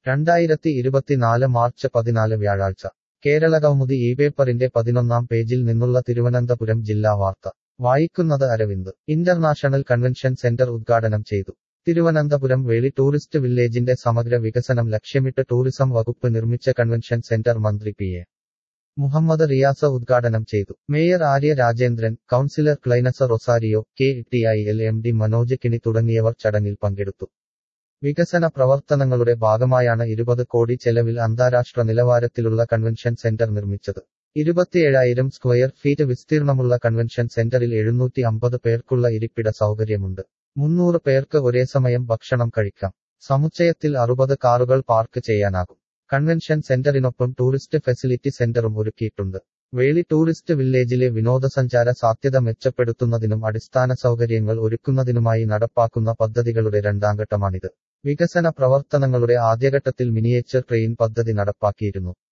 രണ്ടായിരത്തി ഇരുപത്തിനാല് മാർച്ച് പതിനാല് വ്യാഴാഴ്ച കേരളകൗമുദി ഈ പേപ്പറിന്റെ പതിനൊന്നാം പേജിൽ നിന്നുള്ള തിരുവനന്തപുരം ജില്ലാ വാർത്ത വായിക്കുന്നത് അരവിന്ദ് ഇന്റർനാഷണൽ കൺവെൻഷൻ സെന്റർ ഉദ്ഘാടനം ചെയ്തു തിരുവനന്തപുരം വേളി ടൂറിസ്റ്റ് വില്ലേജിന്റെ സമഗ്ര വികസനം ലക്ഷ്യമിട്ട് ടൂറിസം വകുപ്പ് നിർമ്മിച്ച കൺവെൻഷൻ സെന്റർ മന്ത്രി പി എ മുഹമ്മദ് റിയാസ ഉദ്ഘാടനം ചെയ്തു മേയർ ആര്യ രാജേന്ദ്രൻ കൌൺസിലർ ക്ലൈനസ Rosario K T I L M D Manoj Kini തുടങ്ങിയവർ ചടങ്ങിൽ പങ്കെടുത്തു വികസന പ്രവർത്തനങ്ങളുടെ ഭാഗമായാണ് ഇരുപത് കോടി ചെലവിൽ അന്താരാഷ്ട്ര നിലവാരത്തിലുള്ള കൺവെൻഷൻ സെന്റർ നിർമ്മിച്ചത് ഇരുപത്തിയേഴായിരം സ്ക്വയർ ഫീറ്റ് വിസ്തീർണമുള്ള കൺവെൻഷൻ സെന്ററിൽ എഴുന്നൂറ്റി അമ്പത് പേർക്കുള്ള ഇരിപ്പിട സൗകര്യമുണ്ട് മുന്നൂറ് പേർക്ക് ഒരേ സമയം ഭക്ഷണം കഴിക്കാം സമുച്ചയത്തിൽ അറുപത് കാറുകൾ പാർക്ക് ചെയ്യാനാകും കൺവെൻഷൻ സെന്ററിനൊപ്പം ടൂറിസ്റ്റ് ഫെസിലിറ്റി സെന്ററും ഒരുക്കിയിട്ടുണ്ട് വേളി ടൂറിസ്റ്റ് വില്ലേജിലെ വിനോദസഞ്ചാര സാധ്യത മെച്ചപ്പെടുത്തുന്നതിനും അടിസ്ഥാന സൗകര്യങ്ങൾ ഒരുക്കുന്നതിനുമായി നടപ്പാക്കുന്ന പദ്ധതികളുടെ രണ്ടാംഘട്ടമാണിത് വികസന പ്രവർത്തനങ്ങളുടെ ആദ്യഘട്ടത്തിൽ മിനിയേച്ചർ ട്രെയിൻ പദ്ധതി നടപ്പാക്കിയിരുന്നു